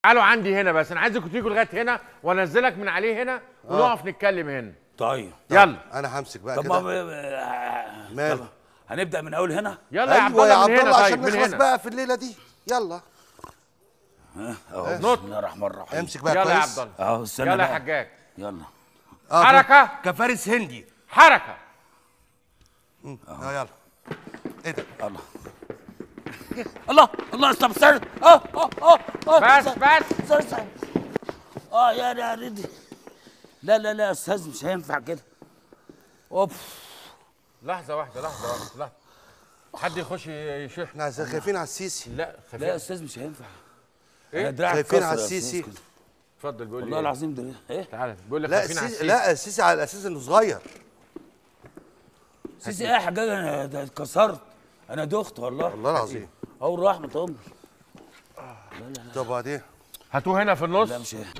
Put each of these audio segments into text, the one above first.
تعالوا عندي هنا بس انا عايزكم تيجوا لغايه هنا وانزلك من عليه هنا ونقف نتكلم هنا طيب يلا انا همسك بقى طب ما كده آه، مال طب هنبدا من اول هنا يلا يا عبد ايوه يا الله عبد من الله هنا عشان طيب من نخلص هنا بقى في الليله دي يلا اهو نط. بسم الله الرحمن الرحيم امسك بقى يلا يا كويس عبد الله اهو استنى يلا يا بقى. حجاج يلا آه، حركة. كفارس هندي حركه اه يلا ايه ده الله الله الله استنى استنى اه اه اه اه بس بس استنى استنى اه يا يا ريدي لا لا لا يا استاذ مش هينفع كده اوف لحظه واحده لحظه واحده لحظه حد يخش يشح احنا عايزين- خايفين على السيسي لا لا يا خفيف استاذ مش هينفع إيه؟ أنا دراعي خايفين اتكسر على يا أستاذ السيسي. كده. اتفضل بيقول لي والله إيه؟ العظيم ده ايه تعالى بيقول لك لا خايفين على السيسي السيسي لا السيسي على اساس انه صغير سيسي ايه يا حجاج انا ده اتكسرت انا دخت والله والله العظيم اول رحمه امي طب بعدين هاتوه هنا في النص لا مش هي.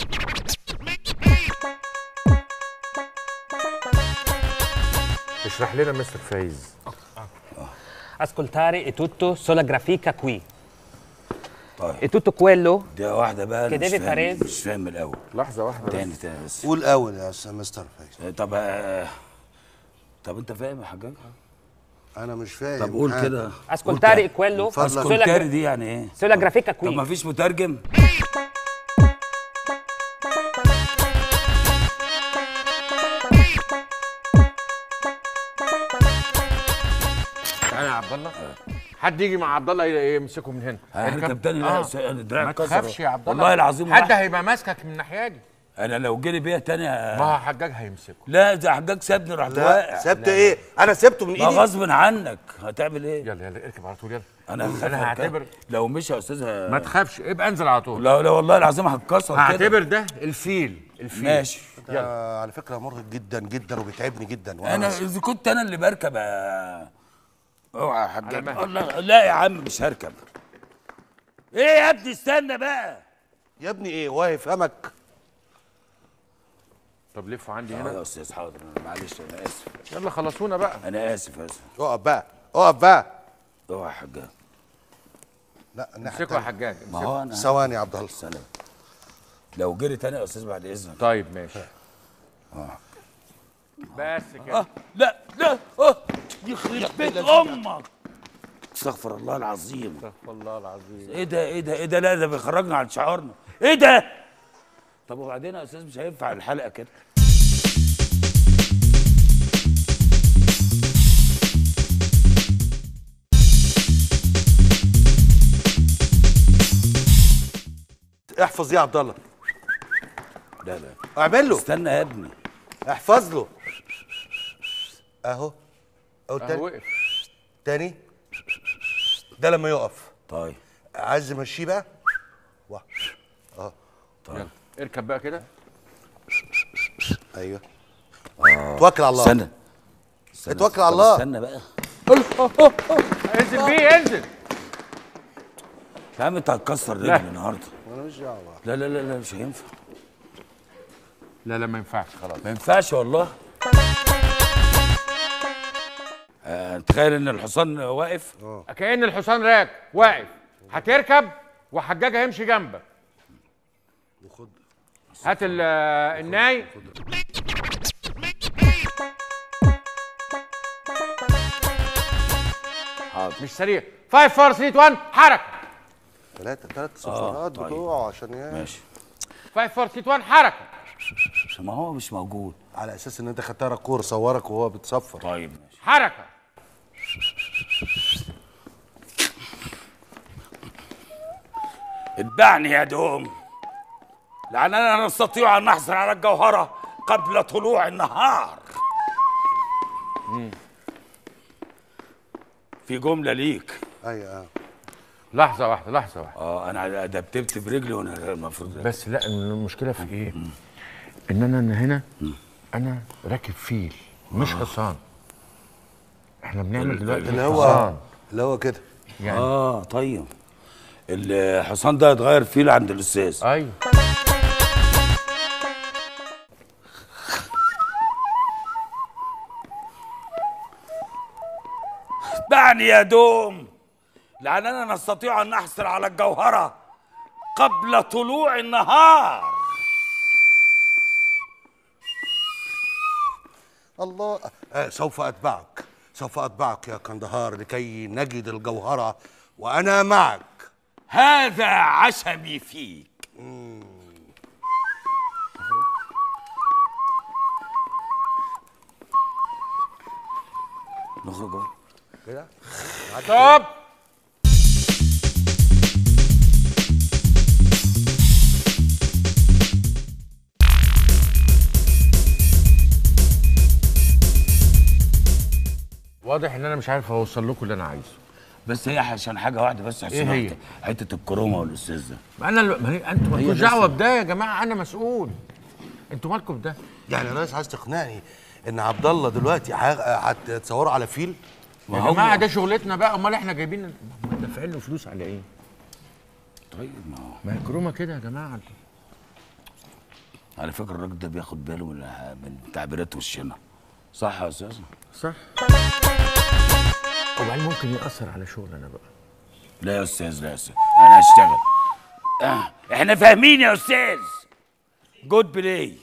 اشرح لنا مستر فايز Ascoltare è tutto sulla grafica qui. طيب È tutto quello ده واحده بقى أنا كده مش فاهم بتاريخ. مش فاهم من الاول لحظه واحده بس. تاني تاني بس قول اول يا استاذ مستر فايز طب آه، طب انت فاهم يا حجاج انا مش فاهم طب قول حاجة. كده Ascoltare è quello فضلك. sulla, اسكولتاري gra- دي يعني ايه sulla grafica طب ما qui. فيش مترجم تعالى يا عبد الله حد يجي مع عبد الله يمسكه من هنا هركب تاني آه. لا س- أنا دراعي ما اتكسر تخافش يا عبد الله والله العظيم حد واحد. هيبقى ماسكك من الناحيه دي انا لو جري بيا تاني ما آه، هو حجاج هيمسكه لا ده حجاج سابني رحت لا واقع سبت ايه انا سبته من ما ايدي غصب عنك هتعمل ايه يلا يلا اركب على طول يلا انا هخاف انا أركب. هعتبر لو مشي يا استاذ ه- ما تخافش ابقى انزل على طول لا لا والله العظيم هتكسر كده هعتبر ده الفيل الفيل ماشي آه على فكره مرهق جدا جدا وبيتعبني جدا وأنا انا آسف. اذا كنت انا اللي بركب آه، اوعى يا حاج على مهلك. الله لا يا عم مش هركب ايه يا ابني استنى بقى يا ابني ايه هو هيفهمك طب لفوا عندي اه هنا يا استاذ حاضر أنا معلش انا اسف يلا خلصونا بقى انا اسف اسف اقف بقى اقف بقى اوعى يا حاج لا الناحية امسكوا يا التانية. حجاج ما امسكوا. هو انا ثواني يا عبد الله سلام لو جري تاني يا استاذ بعد اذنك طيب ماشي بس كده اه لا لا اه يخرب بيت امك استغفر الله العظيم استغفر الله العظيم ايه ده ايه ده ايه ده لا ده بيخرجنا عن شعارنا ايه ده طب وبعدين يا استاذ مش هينفع الحلقه كده احفظ يا عبد الله لا لا اعمل له استنى يا ابني احفظ له اهو اهو اهو تاني وقف تاني ده لما يقف طيب عايز امشيه بقى واحد يلا اركب بقى كده ايوه توكل على الله استنى استنى. اتوكل على طب الله. استنى بقى انزل بيه انزل يا عم انت هتكسر رجلي النهارده انا مش دعوه لا لا لا لا مش هينفع لا لا ما ينفعش خلاص ما ينفعش والله آه، تخيل ان الحصان واقف كأن الحصان راك واقف هتركب وحجاج هيمشي جنبك هات ال- الناي حاضر مش سريع 5 4 3 2 1 حركه ثلاثة ثلاث صفارات طيب. بتوعه عشان ي- ماشي 5 4 3 2 1 حركه ما هو مش موجود على اساس ان انت خدتها ركور صورك وهو بتصفر طيب ماشي حركه اتبعني يا دوم لأننا نستطيع أن نحصل على الجوهرة قبل طلوع النهار في جملة ليك ايوه اه لحظه واحده لحظه واحده اه انا دبدبت برجلي وانا المفروض بس لا المشكله في ايه ان انا أنا هنا انا راكب فيل مش حصان احنا بنعمل دلوقتي اللي هو الحصان اللي هو كده يعني اه طيب الحصان ده اتغير فيل عند الاستاذ ايوه اتبعني يا دوم لأننا نستطيع أن نحصل على الجوهرة قبل طلوع النهار الله آه سوف اتبعك سوف اتبعك يا كندهار لكي نجد الجوهره وانا معك هذا عشمي فيك نخرج أهو. كده طب واضح ان انا مش عارف اوصل لكم اللي انا عايزه بس هي عشان حاجه واحده بس عشان إيه هي؟ حتة- حته الكرومه والاستاذ ده ما انا ما هي انتوا هي مالكوش بس- دعوه بده يا جماعه انا مسؤول انتوا مالكم بده يعني يا ريس عايز تقنعني ان عبد الله دلوقتي ح- هتصوره على فيل ما يا هو- جماعه ده شغلتنا بقى امال احنا جايبين ما دافعين له فلوس على ايه طيب ما هو ما هي كرومه كده يا جماعه على فكره الراجل ده بياخد باله من من تعبيرات وشنا صح يا استاذ صح وبعدين ممكن ياثر على شغلنا بقى لا يا استاذ لا يا استاذ انا هشتغل آه. احنا فاهمين يا استاذ جود بلاي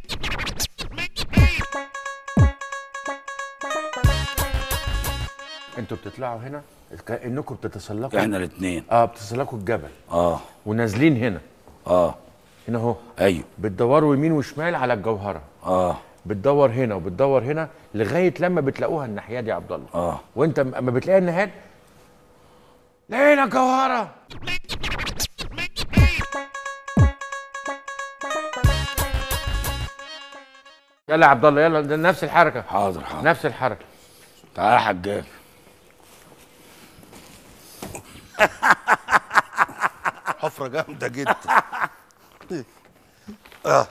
انتوا بتطلعوا هنا كانكم بتتسلقوا احنا الاثنين اه بتتسلقوا الجبل اه ونازلين هنا اه هنا اهو ايوه بتدوروا يمين وشمال على الجوهره اه بتدور هنا وبتدور هنا لغايه لما بتلاقوها الناحيه دي يا عبد الله اه وانت م- اما بتلاقي النهايه لقينا الجوهره يلا يا عبد الله يلا ده نفس الحركه حاضر حاضر نفس الحركه تعال يا حجاج حفره جامده جدا اه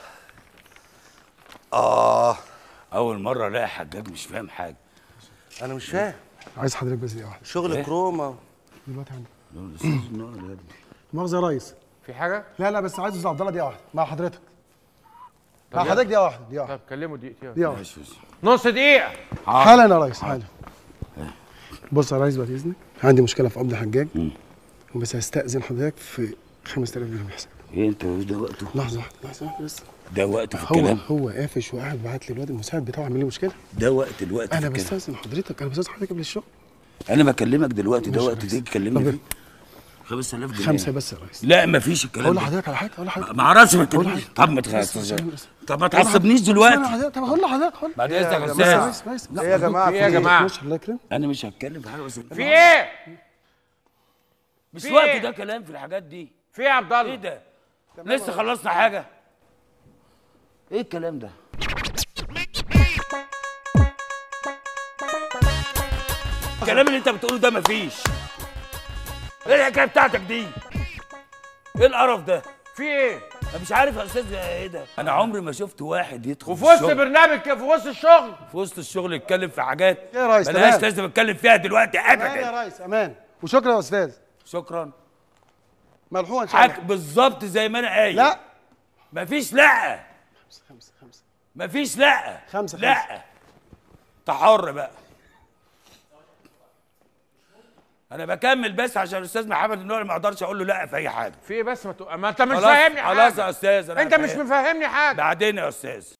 اه اول مره الاقي حجاج مش فاهم حاجه انا مش فاهم عايز حضرتك بس دقيقه واحده شغل إيه؟ كروما دلوقتي عندي الاستاذ النار يا ابني مؤاخذه يا ريس في حاجه لا لا بس عايز استاذ عبد الله دقيقه واحده مع حضرتك مع حضرتك دقيقه واحده دقيقه واحده طب كلمه دقيقتين دقيقه واحده ماشي بس. نص دقيقه حالا يا ريس حالا بص يا ريس بعد اذنك عندي مشكله في قبض حجاج بس هستأذن حضرتك في 5000 جنيه حساب ايه انت ده وقته لحظه واحده لحظه واحده بس ده وقت في هو الكلام هو قافش وقاعد بعت لي الواد المساعد بتاعه عامل لي مشكله ده وقت الوقت في انا الكلام بستأذن حضرتك انا بستأذن حضرتك قبل الشغل انا بكلمك دلوقتي ده ماشي يا وقت ريس. تيجي تكلمني طب فيه 5000 جنيه خمسه بس يا ريس لا مفيش الكلام اقول ده لحضرتك على حاجه اقول لحضرتك ما اعرفش ما أقول تكلمنيش لحضرتك. طب ما بس- تخافش بس- بس- طب ما أقول تعصبنيش لحضرتك- دلوقتي بس أنا- طب هقول لحضرتك هقول بعد إيه يا اذنك يا جماعة؟ استاذ بس بس ايه يا جماعه في ايه يا في جماعه ماشي الله يكرمك انا مش هتكلم في حاجه بس في ايه مش في وقت إيه؟ ده كلام في الحاجات دي في ايه يا عبد ايه الله ده لسه خلصنا حاجه ايه الكلام ده الكلام اللي انت بتقوله ده مفيش ايه الحكايه بتاعتك دي ايه القرف ده في ايه انا مش عارف يا استاذ ايه ده انا عمري ما شفت واحد يدخل وفي في وسط الشغل- برنامج كده، في وسط الشغل في وسط الشغل يتكلم في حاجات يا ريس، ملهاش تمام. لازم اتكلم فيها دلوقتي امان ابدا يا ريس امان وشكرا يا استاذ شكرا ملحوقه ان شاء الله حاج بالظبط زي ما انا قايل لا مفيش لا خمسه خمسه مفيش لا خمسة، لا انت حر بقى انا بكمل بس عشان الاستاذ محمد النور ما اقدرش اقول له لا في اي حاجه في ايه بس ما, تق... ما انت مش خلاص فاهمني خلاص يا حاجه استاذ أنا انت مش فاهم. مفهمني حاجه بعدين يا استاذ